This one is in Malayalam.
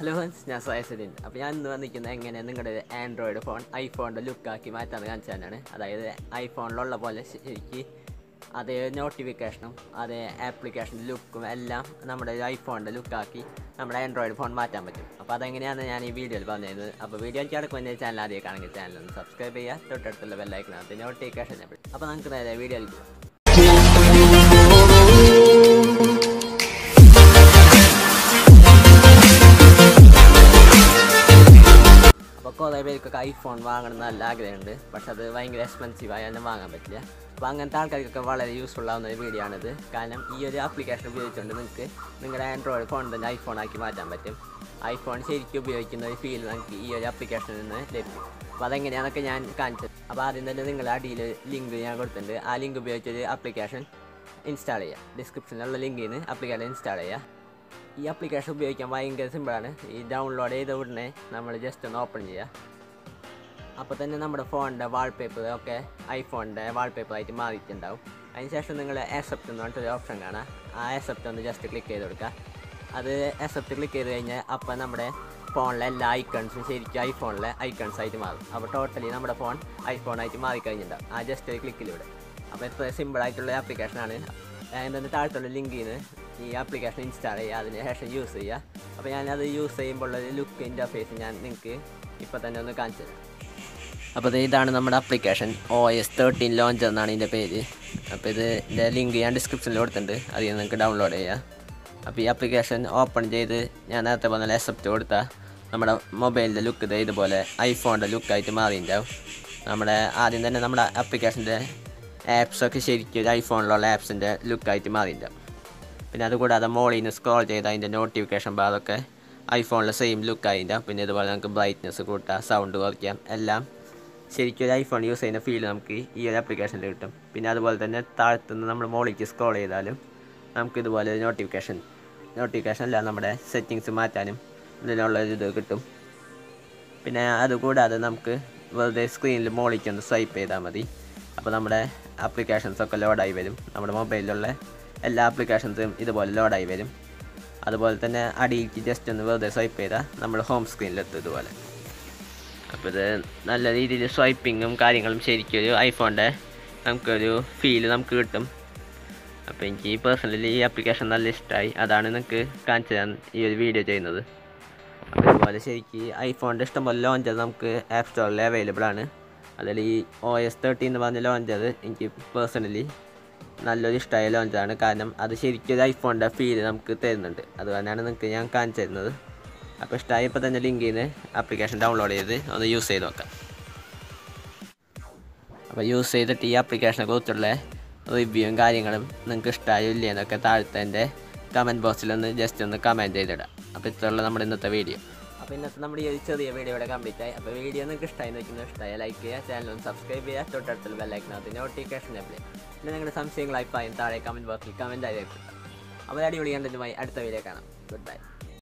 ഹലോ ഫ്രണ്ട്സ് ഞാൻ സയസദിൻ അപ്പോൾ ഞാൻ ഇന്ന് വന്നിരിക്കുന്നത് എങ്ങനെ നിങ്ങളുടെ ആൻഡ്രോയിഡ് ഫോൺ ഐഫോണിൻ്റെ ലുക്കാക്കി മാറ്റാന്ന് കാണിച്ചു തന്നെയാണ് അതായത് ഐഫോണിലുള്ള പോലെ ശരിക്ക് അതേ നോട്ടിഫിക്കേഷനും അതേ ആപ്ലിക്കേഷൻ്റെ ലുക്കും എല്ലാം നമ്മുടെ ഐഫോണിൻ്റെ ലുക്കാക്കി നമ്മുടെ ആൻഡ്രോയിഡ് ഫോൺ മാറ്റാൻ പറ്റും അപ്പോൾ അതെങ്ങനെയാണ് ഞാൻ ഈ വീഡിയോയിൽ പറഞ്ഞത് അപ്പോൾ വീഡിയോ കിടക്കുന്ന ചാനൽ ആദ്യം കാണുമെങ്കിൽ ചാനൽ ഒന്ന് സബ്സ്ക്രൈബ് ചെയ്യുക തൊട്ടടുത്തുള്ള ബെല്ലൈക്കനകത്ത് നോട്ടിഫിക്കേഷൻ അപ്പോൾ നമുക്ക് നേരെ വീഡിയോയിൽ പോകാം അപ്പോൾ കുറേ പേർക്കൊക്കെ ഐഫോൺ വാങ്ങണം എന്ന് നല്ല ആഗ്രഹമുണ്ട് പക്ഷെ അത് ഭയങ്കര എക്സ്പെൻസീവ് ആയാലും വാങ്ങാൻ പറ്റില്ല അപ്പോൾ അങ്ങനത്തെ ആൾക്കാർക്കൊക്കെ വളരെ യൂസ്ഫുൾ ആവുന്ന ഒരു വീഡിയോ ആണിത് കാരണം ഈ ഒരു ആപ്ലിക്കേഷൻ ഉപയോഗിച്ചുകൊണ്ട് നിങ്ങൾക്ക് നിങ്ങളുടെ ആൻഡ്രോയിഡ് ഫോൺ തന്നെ ഐഫോൺ ആക്കി മാറ്റാൻ പറ്റും ഐഫോൺ ശരിക്കും ഉപയോഗിക്കുന്ന ഒരു ഫീൽ നമുക്ക് ഈ ഒരു ആപ്ലിക്കേഷനിൽ നിന്ന് ലഭിക്കും അപ്പോൾ അതെങ്ങനെയാണെന്നൊക്കെ ഞാൻ കാണിച്ചത് അപ്പോൾ ആദ്യം തന്നെ നിങ്ങൾ അടിയിൽ ലിങ്ക് ഞാൻ കൊടുത്തിട്ടുണ്ട് ആ ലിങ്ക് ഉപയോഗിച്ചൊരു ആപ്ലിക്കേഷൻ ഇൻസ്റ്റാൾ ചെയ്യുക ഡിസ്ക്രിപ്ഷനിലുള്ള ലിങ്കിൽ നിന്ന് ആപ്ലിക്കേഷൻ ഇൻസ്റ്റാൾ ചെയ്യുക ഈ ആപ്ലിക്കേഷൻ ഉപയോഗിക്കാൻ ഭയങ്കര സിമ്പിളാണ് ഈ ഡൗൺലോഡ് ചെയ്ത ഉടനെ നമ്മൾ ജസ്റ്റ് ഒന്ന് ഓപ്പൺ ചെയ്യുക അപ്പോൾ തന്നെ നമ്മുടെ ഫോണിൻ്റെ വാൾപേപ്പർ ഒക്കെ ഐഫോണിൻ്റെ വാൾപേപ്പറായിട്ട് മാറിയിട്ടുണ്ടാവും അതിനുശേഷം നിങ്ങൾ ആക്സെപ്റ്റ് എന്ന് പറഞ്ഞിട്ടൊരു ഓപ്ഷൻ കാണാം ആ ആക്സെപ്റ്റ് ഒന്ന് ജസ്റ്റ് ക്ലിക്ക് ചെയ്ത് കൊടുക്കുക അത് ആക്സെപ്റ്റ് ക്ലിക്ക് ചെയ്ത് കഴിഞ്ഞാൽ അപ്പോൾ നമ്മുടെ ഫോണിലെ എല്ലാ ഐക്കൺസും ശരിക്കും ഐഫോണിലെ ഐക്കൺസ് ആയിട്ട് മാറും അപ്പോൾ ടോട്ടലി നമ്മുടെ ഫോൺ ഐഫോണായിട്ട് മാറിക്കഴിഞ്ഞിട്ടുണ്ടാവും ആ ജസ്റ്റ് ഒരു ക്ലിക്കിലൂടെ അപ്പോൾ ഇത്ര സിമ്പിളായിട്ടുള്ള ആപ്ലിക്കേഷനാണ് അതിൻ്റെ താഴത്തുള്ള ലിങ്കിൽ നിന്ന് ഈ ആപ്ലിക്കേഷൻ ഇൻസ്റ്റാൾ ചെയ്യുക അതിന് ശേഷം യൂസ് ചെയ്യുക അപ്പോൾ ഞാനത് യൂസ് ചെയ്യുമ്പോൾ ലുക്ക് ഇൻ്റർഫേസ് ഞാൻ നിങ്ങൾക്ക് ഇപ്പോൾ തന്നെ ഒന്ന് കാണിച്ചു തരാം അപ്പോൾ ദേ ഇതാണ് നമ്മുടെ application O S thirteen launch എന്നാണ് ഇതിൻ്റെ പേര് അപ്പോൾ ഇത് ഇതിൻ്റെ ലിങ്ക് ഞാൻ ഡിസ്ക്രിപ്ഷനിൽ കൊടുത്തിട്ടുണ്ട് അതിൽ നിന്ന് നിങ്ങൾക്ക് ഡൗൺലോഡ് ചെയ്യാം അപ്പോൾ ഈ ആപ്ലിക്കേഷൻ ഓപ്പൺ ചെയ്ത് ഞാൻ നേരത്തെ പറഞ്ഞ അക്സെപ്റ്റ് കൊടുത്താൽ നമ്മുടെ മൊബൈലിൻ്റെ ലുക്ക് ഇത് ഇതുപോലെ ഐഫോണിൻ്റെ ലുക്കായിട്ട് മാറിയിട്ടുണ്ടാവും നമ്മുടെ ആദ്യം തന്നെ നമ്മുടെ ആപ്ലിക്കേഷൻ്റെ ആപ്സൊക്കെ ശരിക്കും ഒരു ഐഫോണിലുള്ള ആപ്സിൻ്റെ ലുക്കായിട്ട് മാറിയിട്ടുണ്ടാവും പിന്നെ അതുകൂടാതെ മോളിൽ നിന്ന് സ്ക്രോൾ ചെയ്ത് അതിൻ്റെ നോട്ടിഫിക്കേഷൻ ബാറൊക്കെ ഐഫോണിലെ സെയിം ലുക്ക് ആയിട്ടുണ്ടാവും പിന്നെ ഇതുപോലെ നമുക്ക് ബ്രൈറ്റ്നസ് കൂട്ടാം സൗണ്ട് കുറയ്ക്കാം എല്ലാം ശരിക്കും ഒരു ഐഫോൺ യൂസ് ചെയ്യുന്ന ഫീൽ നമുക്ക് ഈ ഒരു ആപ്ലിക്കേഷനിൽ കിട്ടും പിന്നെ അതുപോലെ തന്നെ താഴത്തുനിന്ന് നമ്മൾ മോളിലേക്ക് സ്ക്രോൾ ചെയ്താലും നമുക്ക് ഇതുപോലെ ഒരു നോട്ടിഫിക്കേഷൻ നോട്ടിഫിക്കേഷൻ അല്ല നമ്മുടെ സെറ്റിങ്സ് മാറ്റാനും ഇതിനുള്ള ഒരു ഇത് കിട്ടും പിന്നെ അതുകൂടാതെ നമുക്ക് വെറുതെ സ്ക്രീനിൽ മോളിലേക്ക് ഒന്ന് സ്വൈപ്പ് ചെയ്താൽ മതി അപ്പോൾ നമ്മുടെ ആപ്ലിക്കേഷൻസ് ഒക്കെ ലോഡായി വരും നമ്മുടെ മൊബൈലിലുള്ള എല്ലാ ആപ്ലിക്കേഷൻസും ഇതുപോലെ ലോഡായി വരും അതുപോലെ തന്നെ അടിയിലേക്ക് ജസ്റ്റ് ഒന്ന് വെറുതെ സ്വൈപ്പ് ചെയ്താൽ നമ്മൾ ഹോം സ്ക്രീനിലെത്തും ഇതുപോലെ അപ്പോൾ ഇത് നല്ല രീതിയിൽ സ്വൈപ്പിങ്ങും കാര്യങ്ങളും ശരിക്കും ഒരു ഐഫോണിൻ്റെ നമുക്കൊരു ഫീൽ നമുക്ക് കിട്ടും അപ്പോൾ എനിക്ക് പേഴ്സണലി ഈ ആപ്ലിക്കേഷൻ നല്ല ഇഷ്ടമായി അതാണ് നിങ്ങൾക്ക് കാണിച്ചു തരാൻ ഈ ഒരു വീഡിയോ ചെയ്യുന്നത് അപ്പോൾ ഇതുപോലെ ശരിക്ക് ഐഫോണിൻ്റെ ഇഷ്ടംപോലെ ലോഞ്ചർ നമുക്ക് ആപ്പ് സ്റ്റോറിൽ അവൈലബിൾ ആണ് അതിൽ ഈ ഒ എസ് തേർട്ടി എന്ന് പറഞ്ഞ ലോഞ്ചർ എനിക്ക് പേഴ്സണലി നല്ലൊരു ഇഷ്ടമായ ലോഞ്ചാണ് കാരണം അത് ശരിക്കും ഒരു ഐഫോണിൻ്റെ ഫീൽ നമുക്ക് തരുന്നുണ്ട് അതുകൊണ്ടാണ് നിങ്ങൾക്ക് ഞാൻ കാണിച്ചു തരുന്നത് അപ്പോൾ ഇഷ്ടമായപ്പോൾ തന്നെ ലിങ്ക് ചെയ്ത് ആപ്ലിക്കേഷൻ ഡൗൺലോഡ് ചെയ്ത് ഒന്ന് യൂസ് ചെയ്ത് നോക്കാം അപ്പോൾ യൂസ് ചെയ്തിട്ട് ഈ ആപ്ലിക്കേഷനെ കുറിച്ചുള്ള റിവ്യൂവും കാര്യങ്ങളും നിങ്ങൾക്ക് ഇഷ്ടമായോ ഇല്ലേ എന്നൊക്കെ താഴത്തെ എൻ്റെ കമൻറ്റ് ബോക്സിലൊന്ന് ജസ്റ്റ് ഒന്ന് കമൻറ്റ് ചെയ്തിടാം അപ്പോൾ ഇത്രയുള്ള നമ്മുടെ ഇന്നത്തെ വീഡിയോ അപ്പോൾ ഇന്നത്തെ നമ്മുടെ ഈ ഒരു ചെറിയ വീഡിയോ ഇവിടെ കംപ്ലീറ്റ് ആയി അപ്പോൾ വീഡിയോ നിങ്ങൾക്ക് ഇഷ്ടമായി നോക്കുന്നത് ഇഷ്ടമായി ലൈക്ക് ചെയ്യുക ചാനൽ ഒന്ന് സബ്സ്ക്രൈബ് ചെയ്യുക തൊട്ടടുത്തുള്ള ബെല്ലൈക്കിനകത്ത് നോട്ടിഫിക്കേഷൻ അപ്ലൈ പിന്നെ നിങ്ങളുടെ സംശയങ്ങൾ അഭിപ്രായം താഴെ കമൻറ്റ് ബോക്സിൽ കമൻറ്റ് ആയി രേഖപ്പെടുത്താം അപ്പോൾ അടിപൊളി കണ്ടന്റുമായി അടുത്ത വീഡിയോ കാണാം ഗുഡ് ബൈ